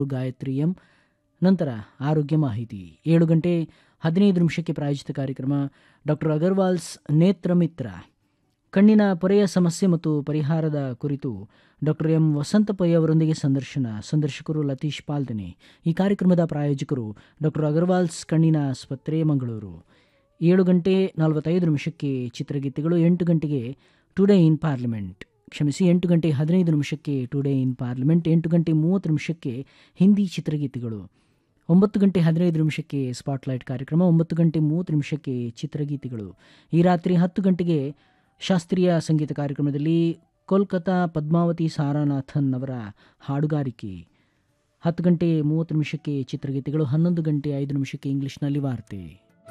Gayatri M ನಂತರ ಆರೋಗ್ಯ ಮಾಹಿತಿ ಏಳು ಗಂಟೆ ಹದಿನೈದು ನಿಮಿಷಕ್ಕೆ ಪ್ರಾಯೋಜಿತ ಕಾರ್ಯಕ್ರಮ ಡಾಕ್ಟರ್ ಅಗರ್ವಾಲ್ಸ್ ನೇತ್ರ ಮಿತ್ರ ಕಣ್ಣಿನ ಪೊರೆಯ ಸಮಸ್ಯೆ ಮತ್ತು ಪರಿಹಾರದ ಕುರಿತು ಡಾಕ್ಟರ್ ಎಂ ವಸಂತ ಪೈ ಅವರೊಂದಿಗೆ ಸಂದರ್ಶನ ಸಂದರ್ಶಕರು ಲತೀಶ್ ಪಾಲ್ದನೆ ಈ ಕಾರ್ಯಕ್ರಮದ ಪ್ರಾಯೋಜಕರು ಡಾಕ್ಟರ್ ಅಗರ್ವಾಲ್ಸ್ ಕಣ್ಣಿನ ಆಸ್ಪತ್ರೆ ಮಂಗಳೂರು ಏಳು ಗಂಟೆ ನಲವತ್ತೈದು ನಿಮಿಷಕ್ಕೆ ಚಿತ್ರಗೀತೆಗಳು ಎಂಟು ಗಂಟೆಗೆ ಟುಡೇ ಇನ್ ಪಾರ್ಲಿಮೆಂಟ್ ಕ್ಷಮಿಸಿ ಎಂಟು ಗಂಟೆ ಹದಿನೈದು ನಿಮಿಷಕ್ಕೆ ಟುಡೇ ಇನ್ ಪಾರ್ಲಿಮೆಂಟ್ ಎಂಟು ಗಂಟೆ ಮೂವತ್ತು ನಿಮಿಷಕ್ಕೆ ಹಿಂದಿ ಚಿತ್ರಗೀತೆಗಳು ಒಂಬತ್ತು ಗಂಟೆ ಹದಿನೈದು ನಿಮಿಷಕ್ಕೆ ಸ್ಪಾಟ್ಲೈಟ್ ಕಾರ್ಯಕ್ರಮ ಒಂಬತ್ತು ಗಂಟೆ ಮೂವತ್ತು ನಿಮಿಷಕ್ಕೆ ಚಿತ್ರಗೀತೆಗಳು ಈ ರಾತ್ರಿ ಹತ್ತು ಗಂಟೆಗೆ ಶಾಸ್ತ್ರೀಯ ಸಂಗೀತ ಕಾರ್ಯಕ್ರಮದಲ್ಲಿ ಕೋಲ್ಕತಾ ಪದ್ಮಾವತಿ ಸಾರಾನಾಥನ್ ಅವರ ಹಾಡುಗಾರಿಕೆ ಹತ್ತು ಗಂಟೆ ಮೂವತ್ತು ನಿಮಿಷಕ್ಕೆ ಚಿತ್ರಗೀತೆಗಳು ಹನ್ನೊಂದು ಗಂಟೆ ಐದು ನಿಮಿಷಕ್ಕೆ ಇಂಗ್ಲಿಷ್ನಲ್ಲಿ ವಾರ್ತೆ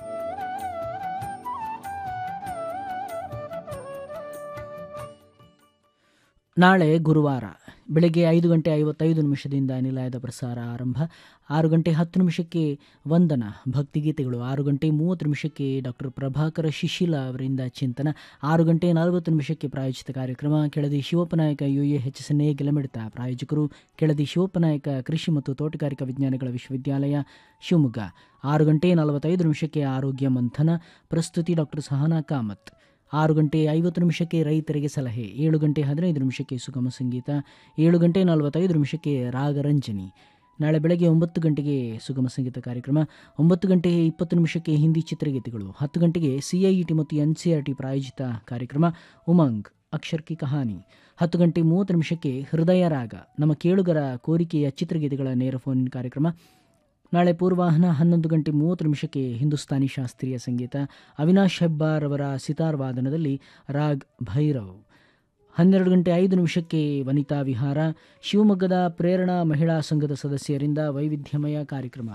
ನಾಳೆ ಗುರುವಾರ ಬೆಳಗ್ಗೆ ಐದು ಗಂಟೆ ಐವತ್ತೈದು ನಿಮಿಷದಿಂದ ನಿಲಯದ ಪ್ರಸಾರ ಆರಂಭ ಆರು ಗಂಟೆ ಹತ್ತು ನಿಮಿಷಕ್ಕೆ ವಂದನ ಭಕ್ತಿಗೀತೆಗಳು ಆರು ಗಂಟೆ ಮೂವತ್ತು ನಿಮಿಷಕ್ಕೆ ಡಾಕ್ಟರ್ ಪ್ರಭಾಕರ ಶಿಶಿಲ ಅವರಿಂದ ಚಿಂತನ ಆರು ಗಂಟೆ ನಲವತ್ತು ನಿಮಿಷಕ್ಕೆ ಪ್ರಾಯೋಜಿತ ಕಾರ್ಯಕ್ರಮ Keladi Shivappanayaka U A H S N A ಗೆಲಮಿಡಿತ ಪ್ರಾಯೋಜಕರು ಕೆಳದಿ ಶಿವಪ್ಪನಾಯಕ ಕೃಷಿ ಮತ್ತು ತೋಟಗಾರಿಕಾ ವಿಜ್ಞಾನಗಳ ವಿಶ್ವವಿದ್ಯಾಲಯ ಶಿವಮೊಗ್ಗ ಆರು ಗಂಟೆ ನಲವತ್ತೈದು ನಿಮಿಷಕ್ಕೆ ಆರೋಗ್ಯ ಮಂಥನ ಪ್ರಸ್ತುತಿ ಡಾಕ್ಟರ್ ಸಹನಾ ಕಾಮತ್ ಆರು ಗಂಟೆ ಐವತ್ತು ನಿಮಿಷಕ್ಕೆ ರೈತರಿಗೆ ಸಲಹೆ ಏಳು ಗಂಟೆ ಹದಿನೈದು ನಿಮಿಷಕ್ಕೆ ಸುಗಮ ಸಂಗೀತ ಏಳು ಗಂಟೆ ನಲವತ್ತೈದು ನಿಮಿಷಕ್ಕೆ ರಾಗರಂಜನಿ ನಾಳೆ ಬೆಳಗ್ಗೆ ಒಂಬತ್ತು ಗಂಟೆಗೆ ಸುಗಮ ಸಂಗೀತ ಕಾರ್ಯಕ್ರಮ ಒಂಬತ್ತು ಗಂಟೆ ಇಪ್ಪತ್ತು ನಿಮಿಷಕ್ಕೆ ಹಿಂದಿ ಚಿತ್ರಗೀತೆಗಳು ಹತ್ತು ಗಂಟೆಗೆ ಸಿಐಇಟಿ ಮತ್ತು ಎನ್ ಸಿ ಆರ್ ಟಿ ಪ್ರಾಯೋಜಿತ ಕಾರ್ಯಕ್ರಮ ಉಮಂಗ್ ಅಕ್ಷರ್ ಕಿ ಕಹಾನಿ ಹತ್ತು ಗಂಟೆ ಮೂವತ್ತು ನಿಮಿಷಕ್ಕೆ ಹೃದಯ ರಾಗ ನಮ್ಮ ಕೇಳುಗರ ಕೋರಿಕೆಯ ಚಿತ್ರಗೀತೆಗಳ ನೇರ ಫೋನ್ ಕಾರ್ಯಕ್ರಮ ನಾಳೆ ಪೂರ್ವಾಹನ ಹನ್ನೊಂದು ಗಂಟೆ ಮೂವತ್ತು ನಿಮಿಷಕ್ಕೆ ಹಿಂದೂಸ್ತಾನಿ ಶಾಸ್ತ್ರೀಯ ಸಂಗೀತ ಅವಿನಾಶ್ ಹೆಬ್ಬಾರ್ ಅವರ ಸಿತಾರ್ ವಾದನದಲ್ಲಿ ರಾಗ್ ಭೈರವ್ ಹನ್ನೆರಡು ಗಂಟೆ ಐದು ನಿಮಿಷಕ್ಕೆ ವನಿತಾ ವಿಹಾರ ಶಿವಮೊಗ್ಗದ ಪ್ರೇರಣಾ ಮಹಿಳಾ ಸಂಘದ ಸದಸ್ಯರಿಂದ ವೈವಿಧ್ಯಮಯ ಕಾರ್ಯಕ್ರಮ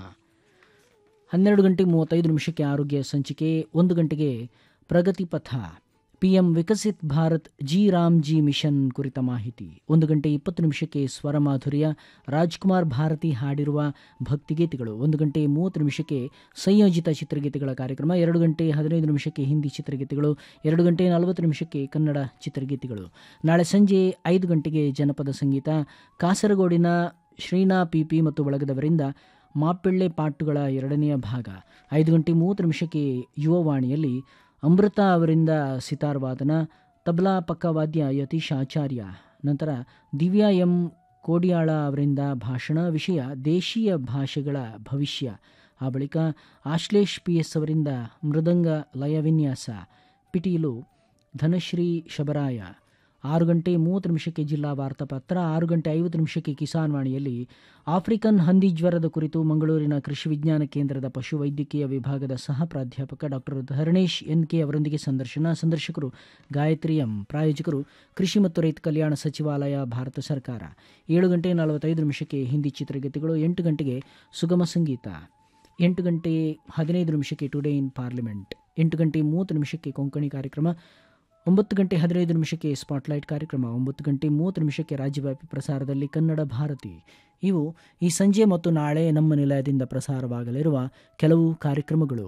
ಹನ್ನೆರಡು ಗಂಟೆ ಮೂವತ್ತೈದು ನಿಮಿಷಕ್ಕೆ ಆರೋಗ್ಯ ಸಂಚಿಕೆ ಒಂದು ಗಂಟೆಗೆ ಪ್ರಗತಿ ಪಥ PM Viksit Bharat G RAM G mission ಕುರಿತ ಮಾಹಿತಿ ಒಂದು ಗಂಟೆ ಇಪ್ಪತ್ತು ನಿಮಿಷಕ್ಕೆ ಸ್ವರ ಮಾಧುರ್ಯ ರಾಜ್ಕುಮಾರ್ ಭಾರತಿ ಹಾಡಿರುವ ಭಕ್ತಿಗೀತೆಗಳು ಒಂದು ಗಂಟೆ ಮೂವತ್ತು ನಿಮಿಷಕ್ಕೆ ಸಂಯೋಜಿತ ಚಿತ್ರಗೀತೆಗಳ ಕಾರ್ಯಕ್ರಮ ಎರಡು ಗಂಟೆ ಹದಿನೈದು ನಿಮಿಷಕ್ಕೆ ಹಿಂದಿ ಚಿತ್ರಗೀತೆಗಳು ಎರಡು ಗಂಟೆ ನಲವತ್ತು ನಿಮಿಷಕ್ಕೆ ಕನ್ನಡ ಚಿತ್ರಗೀತೆಗಳು ನಾಳೆ ಸಂಜೆ ಐದು ಗಂಟೆಗೆ ಜನಪದ ಸಂಗೀತ ಕಾಸರಗೋಡಿನ ಶ್ರೀನಾ ಪಿಪಿ ಮತ್ತು ಬಳಗದವರಿಂದ ಮಾಪಿಳ್ಳೆ ಪಾಟುಗಳ ಎರಡನೆಯ ಭಾಗ ಐದು ಗಂಟೆ ಮೂವತ್ತು ನಿಮಿಷಕ್ಕೆ ಯುವವಾಣಿಯಲ್ಲಿ ಅಮೃತ ಅವರಿಂದ ಸಿತಾರ್ ವಾದನ ತಬಲಾ ಪಕ್ಕವಾದ್ಯ ಯತೀಶ್ ಆಚಾರ್ಯ ನಂತರ ದಿವ್ಯಾ ಎಂ ಕೋಡಿಯಾಳ ಅವರಿಂದ ಭಾಷಣ ವಿಷಯ ದೇಶೀಯ ಭಾಷೆಗಳ ಭವಿಷ್ಯ ಆ ಬಳಿಕ ಆಶ್ಲೇಷ್ ಪಿ ಎಸ್ ಅವರಿಂದ ಮೃದಂಗ ಲಯವಿನ್ಯಾಸ ಪಿಟೀಲು ಧನಶ್ರೀ ಶಬರಾಯ ಆರು ಗಂಟೆ ಮೂವತ್ತು ನಿಮಿಷಕ್ಕೆ ಜಿಲ್ಲಾ ವಾರ್ತಾಪತ್ರ ಆರು ಗಂಟೆ ಐವತ್ತು ನಿಮಿಷಕ್ಕೆ ಕಿಸಾನ್ ವಾಣಿಯಲ್ಲಿ ಆಫ್ರಿಕನ್ ಹಂದಿ ಜ್ವರದ ಕುರಿತು ಮಂಗಳೂರಿನ ಕೃಷಿ ವಿಜ್ಞಾನ ಕೇಂದ್ರದ ಪಶುವೈದ್ಯಕೀಯ ವಿಭಾಗದ ಸಹ ಪ್ರಾಧ್ಯಾಪಕ ಡಾಕ್ಟರ್ ಧರಣೇಶ್ ಎನ್ ಕೆ ಅವರೊಂದಿಗೆ ಸಂದರ್ಶನ ಸಂದರ್ಶಕರು ಗಾಯತ್ರಿ ಎಂ ಪ್ರಾಯೋಜಕರು ಕೃಷಿ ಮತ್ತು ರೈತ ಕಲ್ಯಾಣ ಸಚಿವಾಲಯ ಭಾರತ ಸರ್ಕಾರ ಏಳು ಗಂಟೆ ನಲವತ್ತೈದು ನಿಮಿಷಕ್ಕೆ ಹಿಂದಿ ಚಿತ್ರಗೀತೆಗಳು ಎಂಟು ಗಂಟೆಗೆ ಸುಗಮ ಸಂಗೀತ ಎಂಟು ಗಂಟೆ ಹದಿನೈದು ನಿಮಿಷಕ್ಕೆ ಟುಡೇ ಇನ್ ಪಾರ್ಲಿಮೆಂಟ್ ಎಂಟು ಗಂಟೆ ಮೂವತ್ತು ನಿಮಿಷಕ್ಕೆ ಕೊಂಕಣಿ ಕಾರ್ಯಕ್ರಮ ಒಂಬತ್ತು ಗಂಟೆ ಹದಿನೈದು ನಿಮಿಷಕ್ಕೆ ಸ್ಪಾಟ್ಲೈಟ್ ಕಾರ್ಯಕ್ರಮ ಒಂಬತ್ತು ಗಂಟೆ ಮೂವತ್ತು ನಿಮಿಷಕ್ಕೆ ರಾಜ್ಯವ್ಯಾಪಿ ಪ್ರಸಾರದಲ್ಲಿ ಕನ್ನಡ ಭಾರತಿ ಇವು ಈ ಸಂಜೆ ಮತ್ತು ನಾಳೆ ನಮ್ಮ ನಿಲಯದಿಂದ ಪ್ರಸಾರವಾಗಲಿರುವ ಕೆಲವು ಕಾರ್ಯಕ್ರಮಗಳು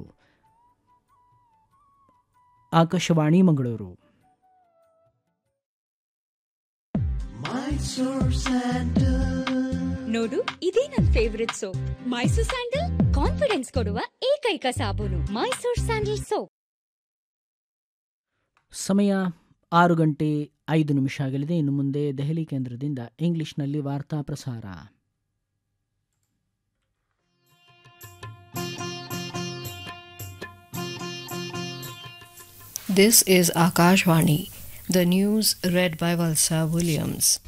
ಆಕಾಶವಾಣಿ ಮಂಗಳೂರು ನೋಡು ಇದೇ ನನ್ favourite soap Mysore sandal confidence ಕೊಡುವ ಏಕೈಕ ಸಾಬೂನು ಮೈಸೂರ್ ಸ್ಯಾಂಡಲ್ ಸೋಪ್ ಸಮಯ ಆರು ಗಂಟೆ ಐದು ನಿಮಿಷ ಆಗಲಿದೆ ಇನ್ನು ಮುಂದೆ ದೆಹಲಿ ಕೇಂದ್ರದಿಂದ ಇಂಗ್ಲಿಷ್ನಲ್ಲಿ ವಾರ್ತಾ ಪ್ರಸಾರ This is Akashvani, the news read by Valsa Williams.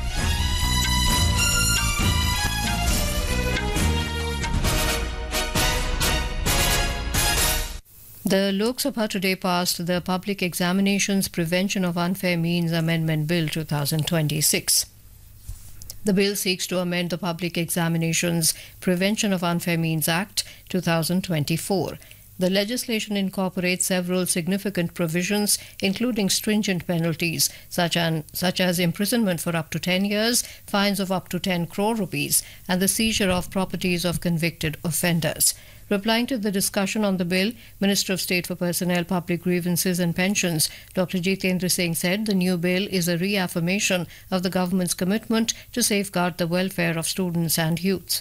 The Lok Sabha today passed the Public Examinations Prevention of Unfair Means Amendment Bill 2026. The bill seeks to amend the Public Examinations Prevention of Unfair Means Act 2024. The legislation incorporates several significant provisions, including stringent penalties, such, an, such as imprisonment for up to 10 years, fines of up to 10 crore rupees, and the seizure of properties of convicted offenders. Replying to the discussion on the bill, Minister of State for Personnel, Public Grievances and Pensions, Dr. Jitendra Singh said the new bill is a reaffirmation of the government's commitment to safeguard the welfare of students and youths.